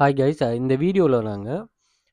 hi guys இந்த வீடியோவில் நாங்கள்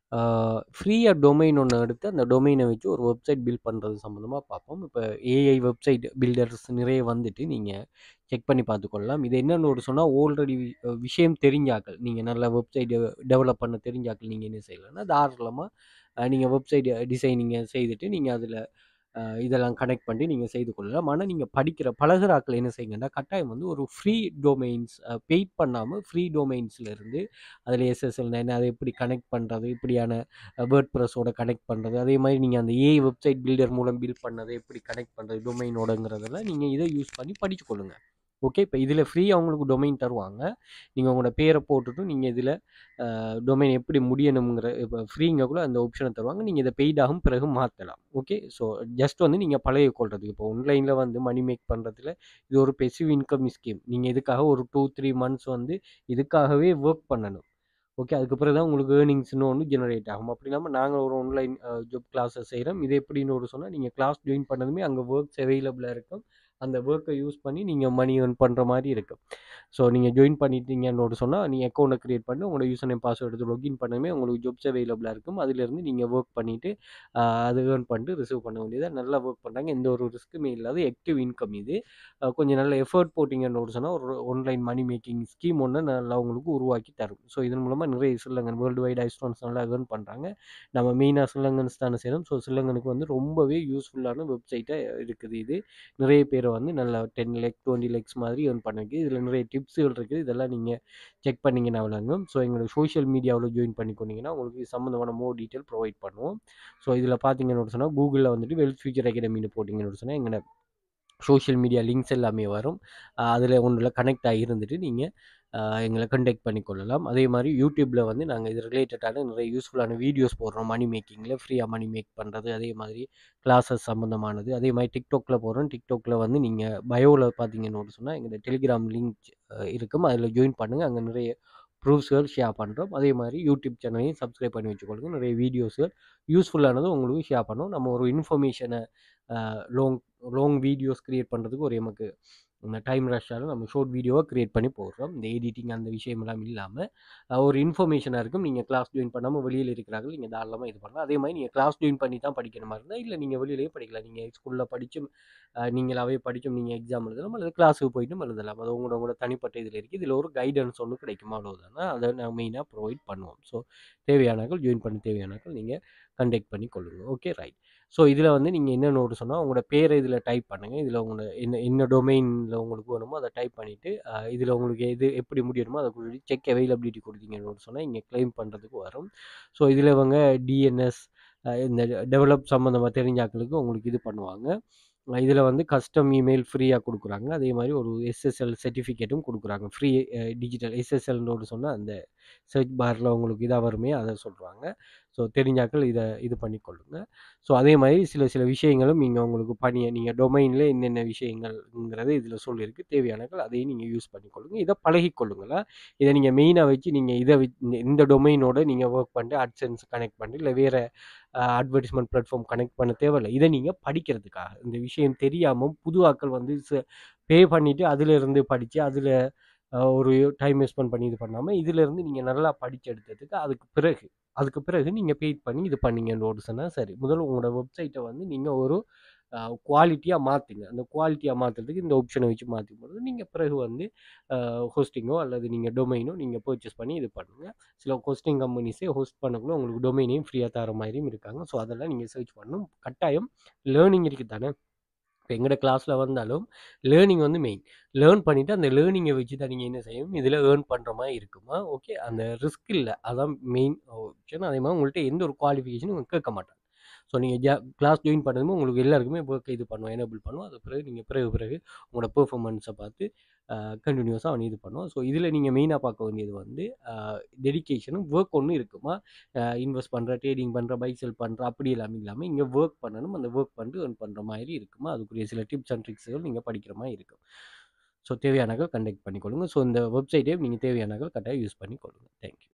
ஃப்ரீயாக டொமைன் ஒன்று எடுத்து அந்த டொமைனை வச்சு ஒரு வெப்சைட் பில்ட் பண்ணுறது சம்மந்தமாக பார்ப்போம் இப்போ ஏஐ வெப்சைட் பில்டர்ஸ் நிறைய வந்துட்டு நீங்கள் செக் பண்ணி பார்த்துக்கொள்ளலாம் இது என்னென்னு ஒரு சொன்னால் ஆல்ரெடி விஷயம் தெரிஞ்சாக்கள் நீங்கள் நல்ல வெப்சைட் டெவலப் பண்ண தெரிஞ்சாக்கள் நீங்கள் என்ன செய்யலைன்னா தாராளமாக நீங்கள் வெப்சைட் டிசைனிங்கை செய்துட்டு நீங்கள் அதில் இதெல்லாம் கனெக்ட் பண்ணி நீங்கள் செய்து கொள்ளலாம் ஆனால் நீங்கள் படிக்கிற பழகுறாக்கள் என்ன செய்யுங்கன்னா கட்டாயம் வந்து ஒரு ஃப்ரீ டொமைன்ஸ் பெய்ட் பண்ணாமல் ஃப்ரீ டொமைன்ஸ்லேருந்து அதில் எஸ்எஸ்எல் என்ன அதை எப்படி கனெக்ட் பண்ணுறது இப்படியான வேர்ட் ப்ரெஸ்ஸோட கனெக்ட் பண்ணுறது அதே மாதிரி நீங்கள் அந்த ஏஐ வெப்சைட் பில்டர் மூலம் பில்ட் பண்ணதை எப்படி கனெக்ட் பண்ணுறது டொமைனோடங்கிறதெல்லாம் நீங்கள் இதை யூஸ் பண்ணி படித்து கொள்ளுங்கள் ஓகே இப்போ இதில் ஃப்ரீயாக உங்களுக்கு டொமைன் தருவாங்க நீங்கள் உங்களோட பேரை போட்டுட்டு நீங்கள் இதில் டொமைன் எப்படி முடியணுங்கிற இப்போ ஃப்ரீங்கக்குள்ள அந்த ஆப்ஷனை தருவாங்க நீங்கள் இதை பெய்டாகும் பிறகு மாற்றலாம் ஓகே ஸோ ஜஸ்ட் வந்து நீங்கள் பழைய கொள்றதுக்கு இப்போ ஆன்லைனில் வந்து மணி மேக் பண்ணுறதுல இது ஒரு பெசிவ் இன்கம் ஸ்கீம் நீங்கள் இதுக்காக ஒரு டூ த்ரீ மந்த்ஸ் வந்து இதுக்காகவே ஒர்க் பண்ணணும் ஓகே அதுக்கப்புறம் தான் உங்களுக்கு ஏர்னிங்ஸ்னு ஒன்று ஜெனரேட் ஆகும் அப்படி இல்லாமல் நாங்கள் ஒரு ஆன்லைன் ஜாப் கிளாஸஸ் செய்கிறோம் இது எப்படின்னு ஒரு சொன்னால் நீங்கள் கிளாஸ் ஜாயின் பண்ணதுமே அங்கே ஒர்க்ஸ் அவைலபிளாக இருக்கும் அந்த ஒர்க்கை யூஸ் பண்ணி நீங்கள் மணி ஏர்ன் பண்ணுற மாதிரி இருக்கும் ஸோ நீங்கள் ஜாயின் பண்ணிட்டீங்கன்னு ஒரு சொன்னால் நீங்கள் அக்கௌண்ட்டை க்ரியேட் பண்ணி உங்களோட யூசர் நேம் பாஸ்வேர்டு எடுத்து லாகின் பண்ணவே உங்களுக்கு ஜாப்ஸ் அவைலபிளாக இருக்கும் அதிலேருந்து நீங்கள் ஒர்க் பண்ணிவிட்டு அது ஏர்ன் பண்ணிட்டு ரிசீவ் பண்ண வேண்டியதாக நல்லா ஒர்க் பண்ணுறாங்க எந்த ஒரு ரிஸ்க்குமே இல்லாத ஆக்டிவ் இன்கம் இது கொஞ்சம் நல்ல எஃபர்ட் போட்டிங்கன்னு ஒரு சொன்னால் ஒரு ஆன்லைன் மணி மேக்கிங் ஸ்கீம் ஒன்று நல்லா உங்களுக்கு உருவாக்கி தரும் ஸோ இதன் மூலமாக நிறைய சில்லங்கன் வேர்ல்டு வைட் ஐஸ்டோன்ஸ் நல்லா ஏர்ன் பண்ணுறாங்க நம்ம மெயினாக சில்லங்கன்ஸ் தானே செய்யணும் ஸோ சில்லங்கனுக்கு வந்து ரொம்பவே யூஸ்ஃபுல்லான வெப்சைட்டாக இருக்குது இது நிறைய பேர் வந்து நல்ல டென் லேக் டுவெண்ட்டி லேக்ஸ் மாதிரி ஏர்ன் பண்ணிருக்கு இதில் நிறைய டிப்ஸுகள் இருக்குது இதெல்லாம் நீங்கள் செக் பண்ணிங்கன்னா விளங்கும் ஸோ எங்களுக்கு சோஷியல் மீடியாவில் ஜாயின் பண்ணிக்கொண்டீங்கன்னா உங்களுக்கு சம்மந்தமான மோர் டீட்டெயில் ப்ரொவைட் பண்ணுவோம் ஸோ இதில் பார்த்தீங்கன்னு சொன்னால் கூகுளில் வந்துட்டு வெல்த் ஃபியூச்சர் அகாடமின்னு போட்டிங்கன்னு சொன்னால் எங்களோட சோஷியல் மீடியா லிங்க்ஸ் எல்லாமே வரும் அதில் ஒன்றில் கனெக்ட் ஆகி இருந்துட்டு நீங்கள் எங்களை கண்டெக்ட் பண்ணிக்கொள்ளலாம் அதே மாதிரி யூடியூப்பில் வந்து நாங்கள் இது ரிலேட்டடான நிறைய யூஸ்ஃபுல்லான வீடியோஸ் போடுறோம் மணி மேக்கிங்கில் ஃப்ரீயாக மணி மேக் பண்ணுறது அதே மாதிரி கிளாஸஸ் சம்மந்தமானது அதே மாதிரி டிக்டாக்ல போடுறோம் டிக்டாக்ல வந்து நீங்கள் பயோவில் பார்த்தீங்கன்னு சொன்னால் எங்கள் டெலிகிராம் லிங்க் இருக்கும் அதில் ஜாயின் பண்ணுங்கள் அங்கே நிறைய ப்ரூஃப்ஸ்கள் ஷேர் பண்ணுறோம் அதே மாதிரி யூடியூப் சேனலையும் சப்ஸ்கிரைப் பண்ணி வச்சுக்கொள்ளுங்க நிறைய வீடியோஸ்கள் யூஸ்ஃபுல்லானது உங்களுக்கு ஷேர் பண்ணோம் நம்ம ஒரு இன்ஃபர்மேஷனை லாங் லாங் வீடியோஸ் க்ரியேட் பண்ணுறதுக்கு ஒரு எமக்கு டைம் ரஷ்ஷால் நம்ம ஷார்ட் வீடியோவாக க்ரியேட் பண்ணி போடுறோம் இந்த எடிட்டிங் அந்த விஷயமெல்லாம் இல்லாமல் ஒரு இன்ஃபர்மேஷனாக இருக்கும் நீங்கள் கிளாஸ் ஜாயின் பண்ணாமல் வெளியில் இருக்கிறார்கள் நீங்கள் தாராளமாக இது பண்ணலாம் அதே மாதிரி நீங்கள் கிளாஸ் ஜாயின் பண்ணி தான் படிக்கிற மாதிரி இருந்தால் இல்லை நீங்கள் வெளியிலேயே படிக்கலாம் நீங்கள் ஸ்கூலில் படித்தும் நீங்களாவே படித்தும் நீங்கள் எக்ஸாம் எழுதலாம் அல்லது கிளாஸுக்கு போயிட்டும் எழுதலாம் அது உங்களோட உங்களோட தனிப்பட்ட இதில் இருக்குது இதில் ஒரு கைடன்ஸ் ஒன்று கிடைக்கும் அவ்வளோதானா அதை நான் மெயினாக ப்ரொவைட் பண்ணுவோம் ஸோ தேவையானாக்கள் ஜாயின் பண்ண தேவையானாக்கள் நீங்கள் கண்டெக்ட் பண்ணி கொள்ளுங்கள் ஓகே ரைட் ஸோ இதில் வந்து நீங்கள் என்ன நோட்டு சொன்னால் உங்களோட பேரை இதில் டைப் பண்ணுங்கள் இதில் உங்களோட என்ன என்ன டொமைனில் உங்களுக்கு வேணுமோ அதை டைப் பண்ணிவிட்டு இதில் உங்களுக்கு எது எப்படி முடியணுமோ அதை கொடுத்து செக் அவைலபிலிட்டி கொடுத்தீங்கன்னு சொன்னால் இங்கே கிளைம் பண்ணுறதுக்கு வரும் ஸோ இதில் இவங்க டிஎன்எஸ் இந்த டெவலப் சம்மந்தமாக தெரிஞ்சாக்களுக்கு உங்களுக்கு இது பண்ணுவாங்க இதில் வந்து கஸ்டம் இமெயில் ஃப்ரீயாக கொடுக்குறாங்க அதே மாதிரி ஒரு எஸ்எஸ்எல் சர்டிஃபிகேட்டும் கொடுக்குறாங்க ஃப்ரீ டிஜிட்டல் எஸ்எஸ்எல்னு சொன்னால் அந்த சர்ச் பாரில் உங்களுக்கு இதாக வருமே அதை சொல்கிறாங்க ஸோ தெரிஞ்சாக்கள் இதை இது பண்ணிக்கொள்ளுங்க ஸோ அதே மாதிரி சில சில விஷயங்களும் நீங்கள் உங்களுக்கு பணியை நீங்கள் டொமைனில் என்னென்ன விஷயங்கள்ங்கிறத இதில் சொல்லியிருக்கு தேவையானங்கள் அதையும் நீங்கள் யூஸ் பண்ணிக்கொள்ளுங்க இதை பழகிக்கொள்ளுங்களா இதை நீங்கள் மெயினாக வச்சு நீங்கள் இதை இந்த டொமைனோட நீங்கள் ஒர்க் பண்ணிட்டு அட்சன்ஸ் கனெக்ட் பண்ணி இல்லை வேறு அட்வர்டைஸ்மெண்ட் பிளாட்ஃபார்ம் கனெக்ட் பண்ண தேவையில்லை இதை நீங்கள் படிக்கிறதுக்காக இந்த விஷயம் தெரியாமல் புது ஆக்கள் வந்து பே பண்ணிவிட்டு அதிலிருந்து படித்து அதில் ஒரு டைம் ஸ்பெண்ட் பண்ணி இது பண்ணாமல் இதிலேருந்து நீங்கள் நல்லா படித்து எடுத்ததுக்கு அதுக்கு பிறகு அதுக்கு பிறகு நீங்கள் பெய்ட் பண்ணி இது பண்ணீங்கன்னு ஒரு சொன்னால் சரி முதல்ல உங்களோட வெப்சைட்டை வந்து நீங்கள் ஒரு குவாலிட்டியாக மாற்றுங்க அந்த குவாலிட்டியாக மாற்றுறதுக்கு இந்த ஆப்ஷனை வச்சு மாற்றி போகிறது நீங்கள் பிறகு வந்து ஹோஸ்டிங்கோ அல்லது நீங்கள் டொமைனோ நீங்கள் பர்ச்சேஸ் பண்ணி இது பண்ணுங்கள் சில ஹோஸ்டிங் கம்பெனிஸே ஹோஸ்ட் பண்ணக்குள்ள உங்களுக்கு டொமைனையும் ஃப்ரீயாக தர மாதிரியும் இருக்காங்க ஸோ அதெல்லாம் நீங்கள் சர்ச் பண்ணணும் கட்டாயம் லேர்னிங் இருக்குது தானே இப்போ எங்களோட கிளாஸில் வந்தாலும் லேர்னிங் வந்து மெயின் லேர்ன் பண்ணிவிட்டு அந்த லேர்னிங்கை வச்சு தான் நீங்கள் என்ன செய்யணும் இதில் ஏர்ன் பண்ணுற மாதிரி இருக்குமா ஓகே அந்த ரிஸ்க் இல்லை அதான் மெயின் ஆப்ஷன் அதே மாதிரி உங்கள்கிட்ட எந்த ஒரு குவாலிஃபிகேஷனும் கேட்க மாட்டாங்க ஸோ நீங்கள் ஜா கிளாஸ் ஜாயின் பண்ணதுமே உங்களுக்கு எல்லாருக்குமே ஒர்க் இது பண்ணுவோம் எனேபிள் பண்ணுவோம் அது பிறகு நீங்கள் பிறகு பிறகு உங்களோட பெர்ஃபார்மன்ஸை பார்த்து கண்டினியூஸாக அவன் இது பண்ணுவோம் ஸோ இதில் நீங்கள் மெயினாக பார்க்க வேண்டியது வந்து டெடிக்கேஷனும் ஒர்க் ஒன்று இருக்குமா இன்வெஸ்ட் பண்ணுற ட்ரேடிங் பண்ணுற பை செல் பண்ணுற அப்படி எல்லாமே இல்லாமல் இங்கே ஒர்க் பண்ணணும் அந்த ஒர்க் பண்ணிட்டு ஏர்ன் பண்ணுற மாதிரி இருக்குமா அதுக்குரிய சில டிப்ஸ் அண்ட் ட்ரிக்ஸுகள் நீங்கள் படிக்கிற மாதிரி இருக்கும் ஸோ தேவையானாக்கள் கண்டெக்ட் பண்ணிக்கொள்ளுங்க ஸோ இந்த வெப்சைட்டே நீங்கள் தேவையானாக்கள் கரெக்டாக யூஸ் பண்ணிக்கொள்ளுங்க தேங்க்யூ